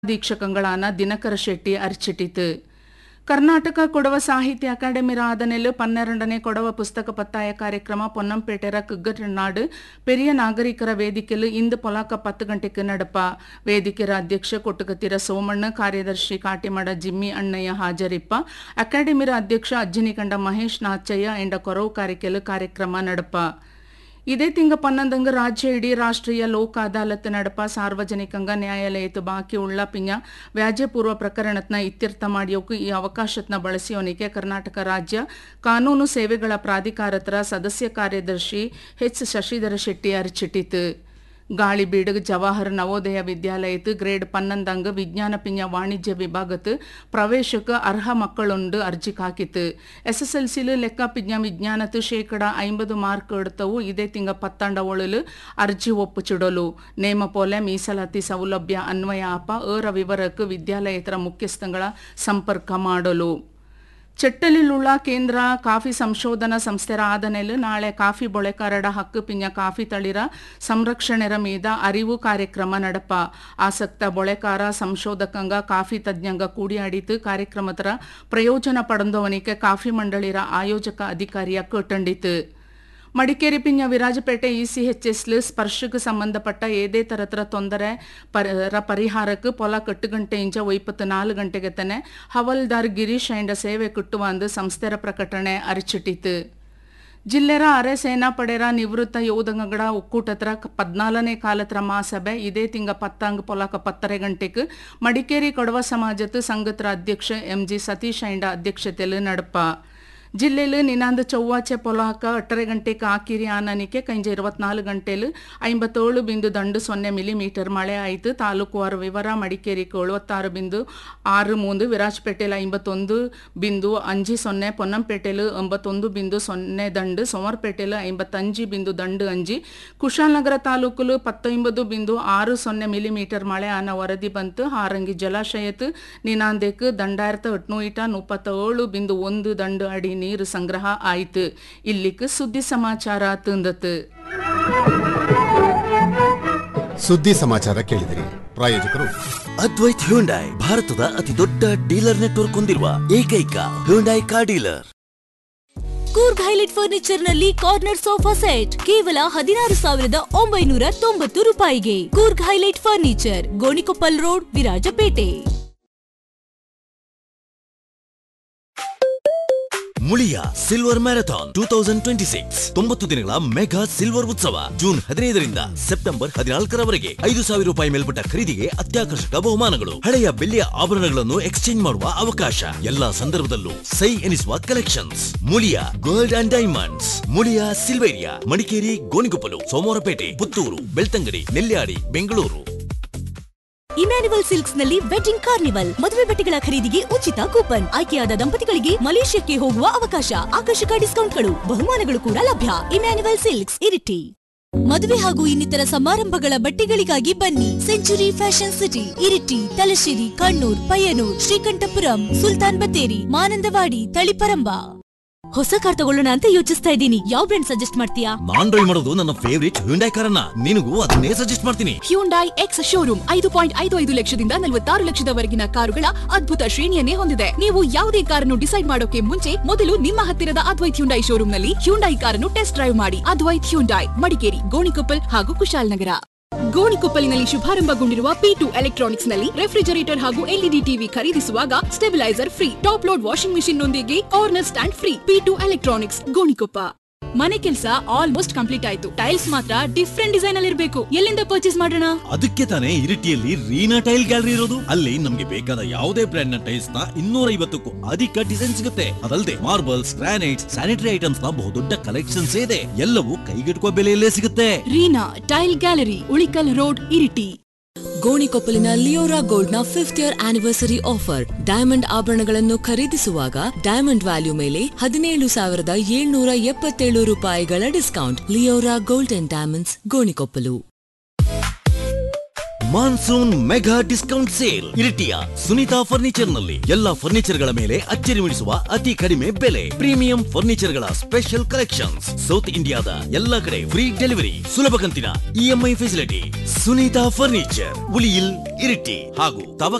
ದೀಕ್ಷಕಗಳಾன ದಿನಕರ ಶೆಟ್ಟಿ ಅರ್ಚಿಟಿತು ಕರ್ನಾಟಕ ಕೊಡವ ಸಾಹಿತ್ಯ ಅಕಾಡೆಮಿ ರಾಧನೆಲು ಪನ್ನೆರಡನೇ ಕೊಡವ ಪುಸ್ತಕ ಪತ್ತಾಯ ಕಾರ್ಯಕ್ರಮ ಪೊನ್ನಂಪೇಟೆರ ಕುಗ್ಗಟ್ನಾಡು ಪೆರಿಯ ನಾಗರಿಕರ ವೇದಿಕೆಲು ಇಂದು ಪೊಲಾಕ ಪತ್ತು ಗಂಟೆಗೆ ನಡಪ ವೇದಿಕೆರ ಅಧ್ಯಕ್ಷ ಕೊಟ್ಟುಗತ್ತಿರ ಸೋಮಣ್ಣ ಕಾರ್ಯದರ್ಶಿ ಕಾಟಿಮಡ ಜಿಮ್ಮಿ ಅಣ್ಣಯ್ಯ ಹಾಜರಿಪ್ಪ ಅಕಾಡೆಮಿರ ಅಧ್ಯಕ್ಷ ಅಜ್ಜಿನಿಕಂಡ ಮಹೇಶ್ ನಾಚಯ್ಯ ಎಂಡ ಕೊರವು ಕಾರಿಕೆಲು ಕಾರ್ಯಕ್ರಮ ನಡಪ ಇದೇ ತಿಂಗ ಪನ್ನೊಂದಂಗ ರಾಜ್ಯ ಇಡೀ ರಾಷ್ಟ್ರೀಯ ಲೋಕ ಅದಾಲತ್ ನಡಪ ಸಾರ್ವಜನಿಕಂಗ ನ್ಯಾಯಾಲಯತ್ತು ಬಾಕಿ ಉಳ್ಳ ಪಿಂಜ ವ್ಯಾಜ್ಯಪೂರ್ವ ಪ್ರಕರಣತ್ನ ಇತ್ಯರ್ಥ ಮಾಡಿಯೋಕು ಈ ಅವಕಾಶತ್ನ ಬಳಸಿಯೋನಿಕೆ ಕರ್ನಾಟಕ ರಾಜ್ಯ ಕಾನೂನು ಸೇವೆಗಳ ಪ್ರಾಧಿಕಾರತರ ಸದಸ್ಯ ಕಾರ್ಯದರ್ಶಿ ಎಚ್ ಶಶಿಧರ ಶೆಟ್ಟಿ ಅರಿಚಿಟ್ಟಿತು ಗಾಳಿಬೀಡು ಜವಾಹರ್ ನವೋದಯ ವಿದ್ಯಾಲಯத்து கிரேட் பன்னெண்டாங்க விஞ்ஞான பிஞ்ச வாணிಜ್ಯ ವಿಭಾಗத்து ಪ್ರವೇಶಕ್ಕೆ ಅರ್ಹ ಮಕ್ಕಳುಂಡು ಅರ್ಜಿ ಹಾಕಿತ್ತು ಎಸ್ಎಸ್ಎಲ್ಸಿಲು ಲೆಕ್ಕ ಪಿಜ್ಞ ವಿಜ್ಞಾನತ್ತು ಶೇಕಡ ಐಂಬದು ಮಾರ್ಕ್ ಎಡ್ತವು ಇದೇ ತಿಂಗ ಪತ್ತಾಂಡ ಒಳಲು ಅರ್ಜಿ ಒಪ್ಪುಚಿಡಲು ನೇಮ ಪೋಲೆ ಮೀಸಲಾತಿ ಸೌಲಭ್ಯ ಅನ್ವಯ ಅಪ ಏರ ವಿವರಕ್ಕೆ ವಿದ್ಯಾಲಯೇತರ ಮುಖ್ಯಸ್ಥಗಳ ಸಂಪರ್ಕ ಮಾಡಲು ಚೆಟ್ಟಲಿಲುಳ್ಳ ಕೇಂದ್ರ ಕಾಫಿ ಸಂಶೋಧನಾ ಸಂಸ್ಥೆರ ಆದನೆಲು ನಾಳೆ ಕಾಫಿ ಬೊಳೆಕಾರಡ ಹಕ್ಕು ಪಿಂಜ ಕಾಫಿ ತಳಿರ ಸಂರಕ್ಷಣೆರ ಮೀದ ಅರಿವು ಕಾರ್ಯಕ್ರಮ ನಡಪ ಆಸಕ್ತ ಬೊಳೆಕಾರ ಸಂಶೋಧಕಂಗ ಕಾಫಿ ತಜ್ಞಂಗ ಕೂಡಿಯಾಡಿತು ಕಾರ್ಯಕ್ರಮತರ ಪ್ರಯೋಜನ ಪಡೆದವನಿಗೆ ಕಾಫಿ ಮಂಡಳಿರ ಆಯೋಜಕ ಅಧಿಕಾರಿಯ ಕೇಟಂಡಿತು ಮಡಿಕೇರಿ ಪಿಂಜ ವಿರಾಜಪೇಟೆ ಇಸಿಎಚ್ಎಸ್ಲು ಸ್ಪರ್ಶಕ್ಕೆ ಸಂಬಂಧಪಟ್ಟ ಏದೇ ತರತರ ತೊಂದರೆ ಪರ ಪರಿಹಾರಕ್ಕೆ ಪೊಲ ಕಟ್ಟು ಗಂಟೆ ಇಂಚ ಒಯ್ಪತ್ತು ನಾಲ್ಕು ಗಂಟೆಗೆ ತನೆ ಹವಲ್ದಾರ್ ಗಿರೀಶ್ ಎಂಡ ಸೇವೆ ಕುಟ್ಟುವಂದು ಸಂಸ್ಥೆರ ಪ್ರಕಟಣೆ ಅರಿಚಿಟ್ಟಿತು ಜಿಲ್ಲೆರ ಅರೆ ಸೇನಾಪಡೆರ ನಿವೃತ್ತ ಯೋಧಂಗಗಳ ಒಕ್ಕೂಟತ್ರ ಪದ್ನಾಲನೇ ಕಾಲತ್ರ ಮಹಾಸಭೆ ಇದೇ ತಿಂಗ ಪತ್ತಾಂಗ್ ಪೊಲಾಕ ಪತ್ತರೆ ಗಂಟೆಗೆ ಮಡಿಕೇರಿ ಕೊಡವ ಸಮಾಜತ್ ಸಂಘತ್ರ ಅಧ್ಯಕ್ಷ ಎಂಜಿ ಸತೀಶ್ ಎಂಡ ಅಧ್ಯಕ್ಷತೆಯಲ್ಲಿ ನಡಪ ಜಿಲ್ಲೆಲು ನಿನಾಂದು ಚೌವಾಚೆ ಪೊಲಾಕ ಎಟ್ಟರೆ ಗಂಟೆಗೆ ಆಕಿರಿ ಆನನಿಕೆ ಕೈಂಜ ಇರುವತ್ನಾಲ್ಕು ಗಂಟೆಲು ಐಂಬತ್ತೇಳು ಬಿಂದು ದಂಡು ಸೊನ್ನೆ ಮಿಲಿಮೀಟರ್ ಮಳೆ ಆಯಿತು ತಾಲೂಕುವಾರು ವಿವರ ಮಡಿಕೇರಿಗೆ ಎಳುವತ್ತಾರು ಬಿಂದು ಆರು ಮೂಂದು ವಿರಾಜಪೇಟೆಲು ಐಂಬತ್ತೊಂದು ಬಿಂದು ಅಂಜಿ ಸೊನ್ನೆ ಪೊನ್ನಂಪೇಟೆಲು ಎಂಬತ್ತೊಂದು ಬಿಂದು ಸೊನ್ನೆ ದಂಡು ಸೋಮರ್ಪೇಟೆಲು ಐಂಬತ್ತಂಜಿ ಬಿಂದು ದಂಡು ಅಂಜಿ ಕುಶಾಲನಗರ ತಾಲೂಕುಲು ಪತ್ತೊಂಬತ್ತು ಬಿಂದು ಆರು ಸೊನ್ನೆ ಮಿಲಿಮೀಟರ್ ಮಳೆ ಆನ ವರದಿ ಬಂತು ಹಾರಂಗಿ ಜಲಾಶಯತ್ ನಿನಾಂದೆಕ್ ದಂಡಾಯಿರತ ಎಟ್ನೂಯಿಟ ಮುಪ್ಪತ್ತೇಳು ಬಿಂದು ಒಂದು ದಂಡು ಅಡಿ ನೀರು ಸಂಗ್ರಹ ಆಯಿತು ಇಲ್ಲಿಕ್ ಸುದ್ದಿ ಸಮಾಚಾರ ತಂದತು ಸುದ್ದಿ ಸಮಾಚಾರ ಕೇಳಿದಿರಿ ಪ್ರಾಯೋಜಕರು ಅದ್ವೈತ್ ಹ್ಯುಂಡೈ ಭಾರತದ ಅತಿ ದೊಡ್ಡ ಡೀಲರ್ ನೆಟ್ವರ್ಕ್ ಹೊಂದಿರುವ ಏಕೈಕ Hyundai car dealer Coorg highlight furniture ನಲ್ಲಿ ಕಾರ್ನರ್ ಸೋಫಾ ಸೆಟ್ ಕೇವಲ ಹದಿನಾರು ಸಾವಿರದ ಒಂಬೈನೂರ ತೊಂಬತ್ತು ರೂಪಾಯಿಗೆ Coorg highlight furniture Gonikoppal road Virajpet Muliya silver marathon two thousand twenty six ತೊಂಬತ್ತು ದಿನಗಳ ಮೆಗಾ ಸಿಲ್ವರ್ ಉತ್ಸವ ಜೂನ್ ಹದಿನೈದರಿಂದ ಸೆಪ್ಟೆಂಬರ್ ಹದಿನಾಲ್ಕರವರೆಗೆ ಐದು ಸಾವಿರ ರೂಪಾಯಿ ಮೇಲ್ಪಟ್ಟ ಖರೀದಿಗೆ ಅತ್ಯಾಕರ್ಷಕ ಬಹುಮಾನಗಳು ಹಳೆಯ ಬೆಳ್ಳಿಯ ಆಭರಣಗಳನ್ನು ಎಕ್ಸ್ಚೇಂಜ್ ಮಾಡುವ ಅವಕಾಶ ಎಲ್ಲಾ ಸಂದರ್ಭದಲ್ಲೂ ಸೈ ಎನಿಸುವ collections Muliya gold and diamonds Muliya Silveria Madikeri Gonikoppal Somwarpet Puttur Belthangady Nelyadi Bengaluru Emmanuel silks ನಲ್ಲಿ ವೆಡ್ಡಿಂಗ್ ಕಾರ್ನಿವಲ್ ಮದುವೆ ಬಟ್ಟೆಗಳ ಖರೀದಿಗೆ ಉಚಿತ ಕೂಪನ್ ಆಯ್ಕೆಯಾದ ದಂಪತಿಗಳಿಗೆ ಮಲೇಷ್ಯಾಕ್ಕೆ ಹೋಗುವ ಅವಕಾಶ ಆಕರ್ಷಕ ಡಿಸ್ಕೌಂಟ್ಗಳು ಬಹುಮಾನಗಳು ಕೂಡ ಲಭ್ಯ ಇಮ್ಯಾನ್ಯುವಲ್ ಸಿಲ್ಕ್ಸ್ ಇರಿಟಿ ಮದುವೆ ಹಾಗೂ ಇನ್ನಿತರ ಸಮಾರಂಭಗಳ ಬಟ್ಟೆಗಳಿಗಾಗಿ ಬನ್ನಿ century fashion city Iritty Thalassery Kannur Payyanur Sreekandapuram Sultan Bathery Mananthavady Taliparamba ಹೊಸ ಕಾರ್ ತಗೊಳ್ಳೋಣ ಅಂತ ಯೋಚಿಸ್ತಾ ಇದ್ದೀನಿ ಯಾವ ಬ್ರ್ಯಾಂಡ್ ಸಜೆಸ್ಟ್ ಮಾಡ್ತೀಯಾ ನಾನ್ ಡ್ರೈವ್ ಮಾಡೋದು ನನ್ನ ಫೇವರಿಟ್ ಹ್ಯುಂಡೈ ಕಾರನ್ನ ನಿನಗೂ ಅದನ್ನೇ ಸಜೆಸ್ಟ್ ಮಾಡ್ತೀನಿ ಹ್ಯುಂಡೈ ಎಕ್ಸ್ ಶೋರೂಮ್ ಐದು ಪಾಯಿಂಟ್ ಐದು ಐದು ಲಕ್ಷದಿಂದ ನಲವತ್ತಾರು ಲಕ್ಷದವರೆಗಿನ ಕಾರುಗಳ ಅದ್ಭುತ ಶ್ರೇಣಿಯನ್ನೇ ಹೊಂದಿದೆ ನೀವು ಯಾವುದೇ ಕಾರನ್ನು ಡಿಸೈಡ್ ಮಾಡೋಕೆ ಮುಂಚೆ ಮೊದಲು ನಿಮ್ಮ ಹತ್ತಿರದ ಅದ್ವೈತ್ ಹ್ಯುಂಡೈ ಶೋರೂಮ್ನಲ್ಲಿ ಹ್ಯುಂಡೈ ಕಾರನ್ನು ಟೆಸ್ಟ್ ಡ್ರೈವ್ ಮಾಡಿ ಅದ್ವೈತ್ ಹ್ಯುಂಡೈ ಮಡಿಕೇರಿ ಗೋಣಿಕೊಪ್ಪಲ್ ಹಾಗೂ ಕುಶಾಲನಗರ ಗೋಣಿಕೊಪ್ಪಲಿನಲ್ಲಿ ಶುಭಾರಂಭಗೊಂಡಿರುವ ಪಿ ಟು ಎಲೆಕ್ಟ್ರಾನಿಕ್ಸ್ ನಲ್ಲಿ ರೆಫ್ರಿಜರೇಟರ್ ಹಾಗೂ ಎಲ್ಇಡಿ ಟಿವಿ ಖರೀದಿಸುವಾಗ stabiliser free top load washing machine ನೊಂದಿಗೆ corner stand free P two electronics Gonikoppa ಮನೆ ಕೆಲಸ ಆಲ್ಮೋಸ್ಟ್ ಕಂಪ್ಲೀಟ್ ಆಯ್ತು ಟೈಲ್ಸ್ ಮಾತ್ರ ಡಿಫ್ರೆಂಟ್ ಡಿಸೈನ್ ಅಲ್ಲಿ ಇರಬೇಕು ಎಲ್ಲಿಂದ ಪರ್ಚೇಸ್ ಮಾಡೋಣ ಅದಕ್ಕೆ ತಾನೇ ಇರಿಟಿಯಲ್ಲಿ ರೀನಾ ಟೈಲ್ ಗ್ಯಾಲರಿ ಇರೋದು ಅಲ್ಲಿ ನಮ್ಗೆ ಬೇಕಾದ ಯಾವುದೇ ಬ್ರ್ಯಾಂಡ್ ನ ಟೈಲ್ಸ್ ನ ಇನ್ನೂರ ಐವತ್ತಕ್ಕೂ ಅಧಿಕ ಡಿಸೈನ್ ಸಿಗುತ್ತೆ ಅದಲ್ಲದೆ ಮಾರ್ಬಲ್ಸ್ ಗ್ರಾನೈಟ್ಸ್ ಸ್ಯಾನಿಟರಿ ಐಟಮ್ಸ್ ನ ಬಹುದೊಡ್ಡ ಕಲೆಕ್ಷನ್ಸ್ ಇದೆ ಎಲ್ಲವೂ ಕೈಗೆಟುಕುವ ಬೆಲೆಯಲ್ಲೇ ಸಿಗುತ್ತೆ Reena tile gallery Ulikkal road Iritty ಗೋಣಿಕೊಪ್ಪಲಿನ ಲಿಯೋರಾ ಗೋಲ್ಡ್ ನ fifth year anniversary offer diamond ಆಭರಣಗಳನ್ನು ಖರೀದಿಸುವಾಗ ಡೈಮಂಡ್ ವ್ಯಾಲ್ಯೂ ಮೇಲೆ ಹದಿನೇಳು ಸಾವಿರದ ಏಳ್ನೂರ ಎಪ್ಪತ್ತೇಳು ರೂಪಾಯಿಗಳ discount Leora gold and diamonds Gonikoppal monsoon mega discount sale ಇರಿಟಿಯ ಸುನೀತಾ ಫರ್ನಿಚರ್ ನಲ್ಲಿ ಎಲ್ಲಾ ಫರ್ನಿಚರ್ ಗಳ ಮೇಲೆ ಅಚ್ಚರಿ ಮೂಡಿಸುವ ಅತಿ ಕಡಿಮೆ ಬೆಲೆ ಪ್ರೀಮಿಯಂ ಫರ್ನಿಚರ್ ಗಳ ಸ್ಪೆಷಲ್ ಕಲೆಕ್ಷನ್ಸ್ ಸೌತ್ ಇಂಡಿಯಾದ ಎಲ್ಲಾ ಕಡೆ ಫ್ರೀ ಡೆಲಿವರಿ ಸುಲಭ ಕಂತಿನ EMI facility Sunitha furniture Uliyil Iritty ಹಾಗೂ ತವ